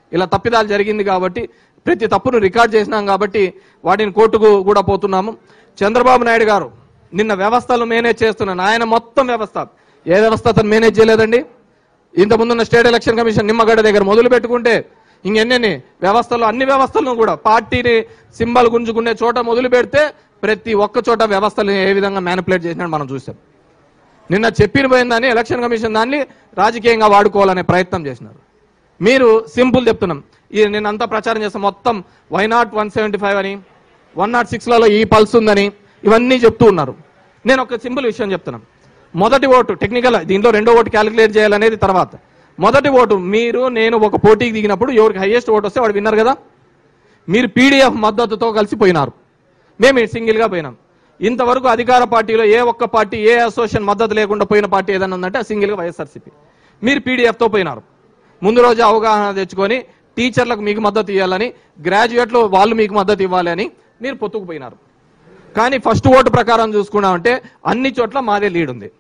ఇలా తప్పిదాలు జరిగింది కాబట్టి ప్రతి తప్పును రికార్డ్ చేసినాం కాబట్టి వాటిని కోర్టుకు కూడా పోతున్నాము చంద్రబాబు నాయుడు గారు నిన్న వ్యవస్థలు మేనేజ్ చేస్తున్నాను ఆయన మొత్తం వ్యవస్థ ఏ వ్యవస్థ అతను మేనేజ్ చేయలేదండి ఇంతకుముందున్న స్టేట్ ఎలక్షన్ కమిషన్ నిమ్మగడ్డ దగ్గర మొదలు పెట్టుకుంటే ఇంకెన్నెన్ని వ్యవస్థలు అన్ని వ్యవస్థలను కూడా పార్టీని సింబల్ గుంజుకునే చోట మొదలు పెడితే ప్రతి ఒక్క చోట వ్యవస్థలు ఏ విధంగా మ్యానిపులేట్ చేసినట్టు మనం చూసాం నిన్న చెప్పిన పోయిందని ఎలక్షన్ కమిషన్ దాన్ని రాజకీయంగా వాడుకోవాలనే ప్రయత్నం చేసినారు మీరు సింపుల్ చెప్తున్నాం ఈ నిన్నంతా ప్రచారం చేస్తాం మొత్తం why not one seventy five అని వన్ నాట్ సిక్స్లలో ఈ పల్స్ ఉందని ఇవన్నీ చెప్తూ ఉన్నారు నేను ఒక సింపుల్ విషయం చెప్తున్నాను మొదటి ఓటు టెక్నికల్ దీంట్లో రెండో ఓటు క్యాలిక్యులేట్ చేయాలనేది తర్వాత మొదటి ఓటు మీరు నేను ఒక పోటీకి దిగినప్పుడు ఎవరికి హైయెస్ట్ ఓటు వస్తే వాడు విన్నారు కదా మీరు పీడిఎఫ్ మద్దతుతో కలిసి పోయినారు మేము సింగిల్గా పోయినాం ఇంతవరకు అధికార పార్టీలో ఏ ఒక్క పార్టీ ఏ అసోసియేషన్ మద్దతు లేకుండా పోయిన పార్టీ ఏదైనా ఉందంటే సింగిల్గా వైఎస్ఆర్సీపీ మీరు పీడిఎఫ్తో పోయినారు ముందు రోజు అవగాహన తెచ్చుకొని టీచర్లకు మీకు మద్దతు ఇవ్వాలని గ్రాడ్యుయేట్లు వాళ్ళు మీకు మద్దతు ఇవ్వాలి అని మీరు పొత్తుకు పోయినారు కానీ ఫస్ట్ ఓటు ప్రకారం చూసుకున్నామంటే అన్ని చోట్ల మాదే లీడ్ ఉంది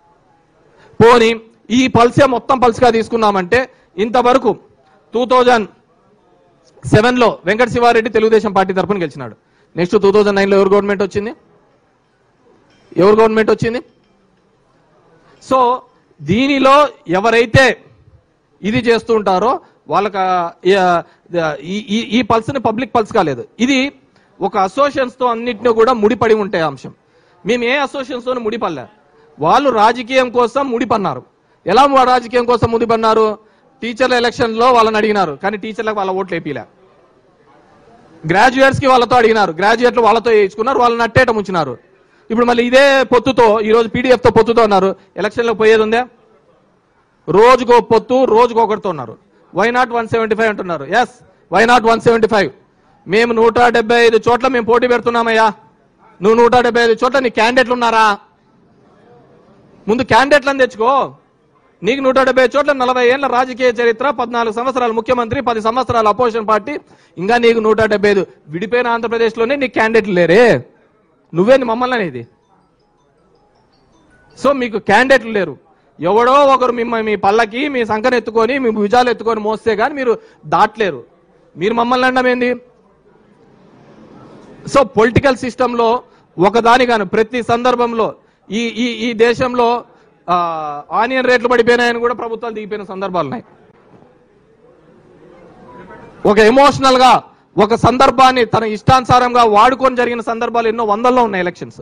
పోని ఈ పల్సే మొత్తం పల్స్గా తీసుకున్నామంటే ఇంతవరకు టూ థౌజండ్ సెవెన్లో వెంకట శివారెడ్డి తెలుగుదేశం పార్టీ తరఫున గెలిచినాడు నెక్స్ట్ టూ థౌజండ్ నైన్లో ఎవరు గవర్నమెంట్ వచ్చింది ఎవరు గవర్నమెంట్ వచ్చింది సో దీనిలో ఎవరైతే ఇది చేస్తూ ఉంటారో వాళ్ళకి ఆ, ఈ- ఈ- ఈ పల్స్ని పబ్లిక్ పల్స్ కాలేదు ఇది ఒక అసోసియేషన్స్ తో అన్నిటిని కూడా ముడిపడి ఉంటే అంశం మేము ఏ అసోసియేషన్స్ తో ముడిపడలే వాళ్ళు రాజకీయం కోసం ముడిపన్నారు ఎలా వా- రాజకీయం కోసం ముడిపన్నారు టీచర్ల ఎలక్షన్ లో వాళ్ళని అడిగినారు కానీ టీచర్లకు వాళ్ళ ఓట్లు వేపిలే గ్రాడ్యుయేట్స్ కి వాళ్ళతో అడిగినారు గ్రాడ్యుయేట్లు వాళ్ళతో వేయించుకున్నారు వాళ్ళని అట్టేట ఉంచినారు ఇప్పుడు మళ్ళీ ఇదే పొత్తుతో ఈ రోజు పీడిఎఫ్ తో పొత్తుతో ఉన్నారు ఎలక్షన్ లో పోయేది ఉందే రోజుకో పొత్తు రోజుకో ఒకటితో ఉన్నారు why not one seventy five అంటున్నారు yes why not one seventy five మేము నూట డెబ్బై ఐదు చోట్ల మేము పోటీ పెడుతున్నామయ్యా నువ్వు నూట డెబ్బై ఐదు చోట్ల నీ క్యాండిడేట్లు ఉన్నారా ముందు క్యాండిడేట్లను తెచ్చుకో నీకు నూట డెబ్బై చోట్ల నలభై ఏళ్ల రాజకీయ చరిత్ర పద్నాలుగు సంవత్సరాలు ముఖ్యమంత్రి పది సంవత్సరాల అపోజిషన్ పార్టీ ఇంకా నీకు నూట డెబ్బై ఐదు విడిపోయిన ఆంధ్రప్రదేశ్లోనే నీకు క్యాండిడేట్లు లేరే నువ్వేంది మమ్మల్ని అనేది సో మీకు క్యాండిడేట్లు లేరు ఎవడో ఒకరు మిమ్మల్ని మీ పల్లకి మీ సంకన ఎత్తుకొని మీ భుజాలు ఎత్తుకొని మోస్తే కానీ మీరు దాటలేరు మీరు మమ్మల్ని అనడం ఏంది సో పొలిటికల్ సిస్టంలో ఒకదాని కాను ప్రతి సందర్భంలో ఈ ఈ ఈ దేశంలో ఆ, ఆనియన్ రేట్లు పడిపోయినాయని కూడా ప్రభుత్వాలు దిగిపోయిన సందర్భాలు ఉన్నాయి ఒక ఎమోషనల్ గా ఒక సందర్భాన్ని తన ఇష్టానుసారంగా వాడుకొని జరిగిన సందర్భాలు ఎన్నో వందల్లో ఉన్నాయి elections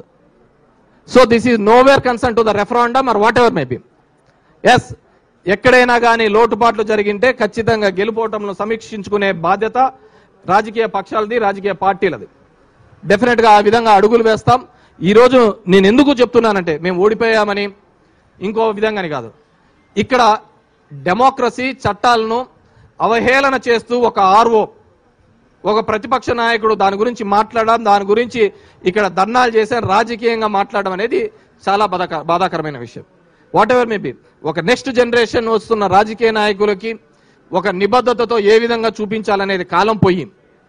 so this is nowhere concern to the referendum or whatever maybe yes ఎక్కడైనా కానీ లోటుపాట్లు జరిగింటే ఖచ్చితంగా గెలుపోవటంలో సమీక్షించుకునే బాధ్యత రాజకీయ పక్షాలది రాజకీయ పార్టీలది డెఫినెట్ గా ఆ విధంగా అడుగులు వేస్తాం ఈ రోజు నేను ఎందుకు చెప్తున్నానంటే మేము ఓడిపోయామని ఇంకో విధంగాని కాదు ఇక్కడ డెమోక్రసీ చట్టాలను అవహేళన చేస్తూ ఒక ఆర్ఓ ఒక ప్రతిపక్ష నాయకుడు దాని గురించి మాట్లాడడం దాని గురించి ఇక్కడ ధర్నాలు చేసే రాజకీయంగా మాట్లాడడం అనేది చాలా బాధాక బాధాకరమైన విషయం వాట్ ఎవర్ మేబీ ఒక నెక్స్ట్ జనరేషన్ వస్తున్న రాజకీయ నాయకులకి ఒక నిబద్ధతతో ఏ విధంగా చూపించాలనేది కాలం పోయి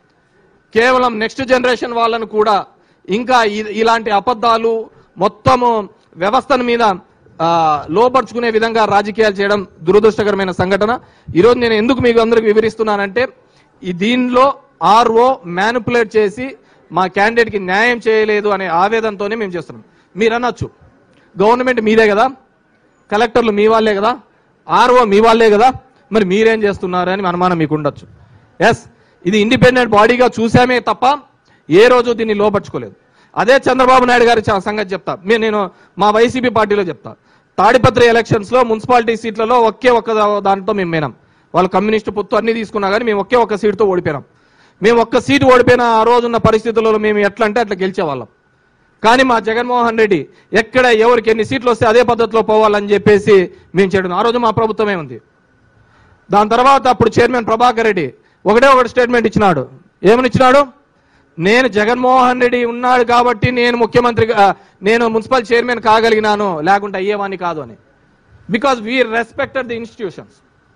కేవలం నెక్స్ట్ జనరేషన్ వాళ్ళను కూడా ఇంకా ఇ- ఇలాంటి అబద్ధాలు మొత్తము వ్యవస్థను మీద ఆ, లోపరుచుకునే విధంగా రాజకీయాలు చేయడం దురదృష్టకరమైన సంఘటన ఈరోజు నేను ఎందుకు మీకు అందరికి వివరిస్తున్నానంటే ఈ దీనిలో ఆర్ఓ మ్యానిపులేట్ చేసి మా క్యాండిడేట్ కి న్యాయం చేయలేదు అనే ఆవేదనతోనే మేము చేస్తున్నాం మీరు అనొచ్చు గవర్నమెంట్ మీదే కదా కలెక్టర్లు మీ వాళ్ళే కదా ఆర్ఓ మీ వాళ్ళే కదా మరి మీరేం చేస్తున్నారు అని అనుమానం మీకు ఉండొచ్చు ఎస్ ఇది ఇండిపెండెంట్ బాడీగా చూసామే తప్ప ఏ రోజు దీన్ని లోపరుచుకోలేదు అదే చంద్రబాబు నాయుడు గారి చ- సంగతి చెప్తా మీ- నేను మా వైసీపీ పార్టీలో చెప్తా తాడిపత్రి ఎలక్షన్స్ లో మున్సిపాలిటీ సీట్లలో ఒకే ఒక్క దా- దాంట్లో మేము పోయినాం వాళ్ళు కమ్యూనిస్ట్ పొత్తు అన్ని తీసుకున్నా కానీ మేము ఒకే ఒక్క సీటుతో ఓడిపోయినాం మేము ఒక్క సీటు ఓడిపోయిన ఆ రోజున్న పరిస్థితులలో మేము ఎట్లా అంటే అట్లా గెలిచేవాళ్ళం కానీ మా జగన్మోహన్ రెడ్డి ఎక్కడ ఎవరికి ఎన్ని సీట్లు వస్తే అదే పద్ధతిలో పోవాలని చెప్పేసి మేము చేయడం ఆ రోజు మా ప్రభుత్వమే ఉంది దాని తర్వాత అప్పుడు చైర్మన్ ప్రభాకర్ రెడ్డి ఒకటే ఒకటి స్టేట్మెంట్ ఇచ్చినాడు ఏమని ఇచ్చినాడు నేను జగన్మోహన్ రెడ్డి ఉన్నాడు కాబట్టి నేను ముఖ్యమంత్రి నేను మున్సిపల్ చైర్మన్ కాగలిగినాను లేకుంటే అయ్యేవాడిని కాదు అని because we respected the institutions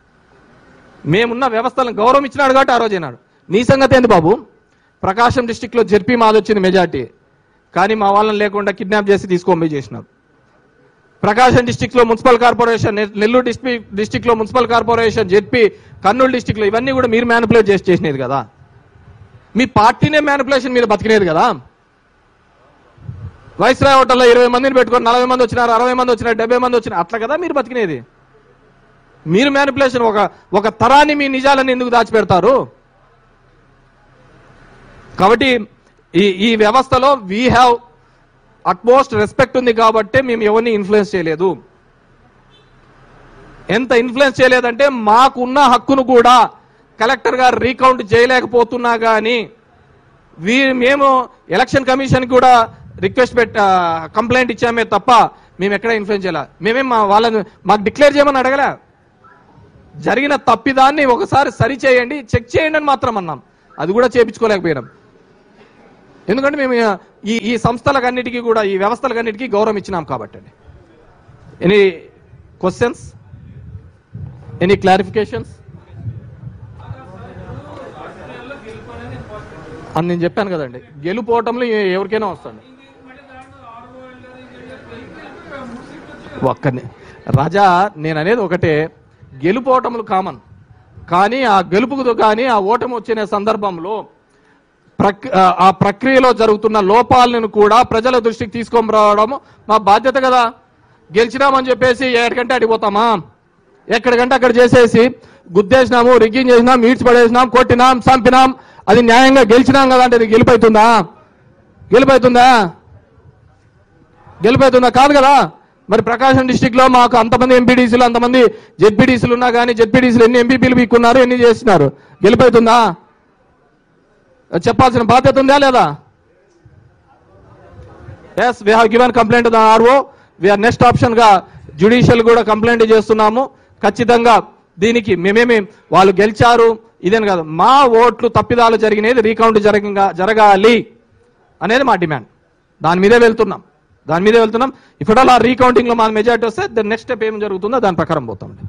మేమున్న వ్యవస్థలను గౌరవం ఇచ్చినాడు కాబట్టి ఆ రోజు అయినాడు నీ సంగతి ఏంది బాబు ప్రకాశం డిస్టిక్ లో జెడ్పీ మాది వచ్చింది మెజార్టీ కానీ మా వాళ్ళని లేకుండా కిడ్నాప్ చేసి తీసుకొని పోయి చేసినారు ప్రకాశం డిస్టిక్ లో మున్సిపల్ కార్పొరేషన్ నె- నెల్లూరు డిస్ట్రిక్ట్ డిస్టిక్ లో municipal corporation ZP Kurnool district లో ఇవన్నీ కూడా మీరు మ్యానిపులేట్ చేసి చేసినది కదా మీ పార్టీనే మ్యానిపులేషన్ మీద బతికినేది కదా వైస్రాయ్ హోటల్లో ఇరవై మందిని పెట్టుకొని నలభై మంది వచ్చినారు అరవై మంది వచ్చినారు డెబ్బై మంది వచ్చినారు అట్లా కదా మీరు బతికినేది మీరు మ్యానిపులేషన్ ఒక ఒక తరాన్ని మీ నిజాలను ఎందుకు దాచిపెడతారు కాబట్టి ఈ ఈ వ్యవస్థలో వీ హ్యావ్ అట్మోస్ట్ రెస్పెక్ట్ ఉంది కాబట్టి మేము ఎవరిని ఇన్ఫ్లుయెన్స్ చేయలేదు ఎంత ఇన్ఫ్లుయెన్స్ చేయలేదంటే మాకున్న హక్కును కూడా కలెక్టర్ గారు రీకౌంట్ చేయలేకపోతున్నా కానీ వీ మేము ఎలక్షన్ కమిషన్ కూడా రిక్వెస్ట్ పెట్ట కంప్లైంట్ ఇచ్చామే తప్ప మేము ఎక్కడ ఇన్ఫ్లుయెన్స్ చేయాల మేమేం మా వాళ్ళని మాకు డిక్లేర్ చేయమని అడగలే జరిగిన తప్పిదాన్ని ఒకసారి సరి చేయండి చెక్ చేయండి అని మాత్రం అన్నాం అది కూడా చేపించుకోలేకపోయినాం ఎందుకంటే మేము ఈ ఈ సంస్థలకన్నిటికీ కూడా ఈ వ్యవస్థలకన్నిటికీ గౌరవం ఇచ్చినాం కాబట్టి అండి ఎనీ క్వశ్చన్స్ ఎనీ క్లారిఫికేషన్స్ అని నేను చెప్పాను కదండి గెలుపోవటంలో ఎ- ఎవరికైనా వస్తాడు ఒక్కని రాజా నేను అనేది ఒకటే గెలుపోవటములు కామన్ కానీ ఆ గెలుపుకు కానీ ఆ ఓటమి వచ్చిన సందర్భంలో ప్రక్ ఆ- ఆ ప్రక్రియలో జరుగుతున్న లోపాలను కూడా ప్రజల దృష్టికి తీసుకొని రావడం మా బాధ్యత కదా గెలిచినామని చెప్పేసి ఎక్కడికంటే అడిగిపోతామా ఎక్కడికంటే అక్కడ చేసేసి గుద్దేసినాము రిగ్గింగ్ చేసినాం ఈడ్చి పడేసినాం కొట్టినాం చంపినాం అది న్యాయంగా గెలిచినాం కదా అంటే అది గెలిపైతుందా గెలిపైతుందా గెలిపైతుందా కాదు కదా మరి ప్రకాశం డిస్టిక్ లో మాకు అంతమంది ఎంపీడీసీలు అంతమంది జెడ్పీడీసీలు ఉన్నా కానీ జెడ్పీడీసీలు ఎన్ని ఎంపీపీలు పీక్కున్నారు ఎన్ని చేస్తున్నారు గెలిపైతుందా చెప్పాల్సిన బాధ్యత ఉందా లేదా yes we have given complaint the RO we are next option గా జ్యుడిషియల్ కూడా కంప్లైంట్ చేస్తున్నాము ఖచ్చితంగా దీనికి మేమేమి వాళ్ళు గెలిచారు ఇదేని కాదు మా ఓట్లు తప్పిదాలు జరిగినది రీకౌంట్ జరగ జరగాలి అనేది మా డిమాండ్ దాని మీదే వెళ్తున్నాం దాని మీదే వెళ్తున్నాం ఇఫ్ ఆ రీకౌంటింగ్ లో మా మెజారిటీ వస్తే నెక్స్ట్ స్టెప్ ఏం జరుగుతుందో దాని ప్రకారం పోతాం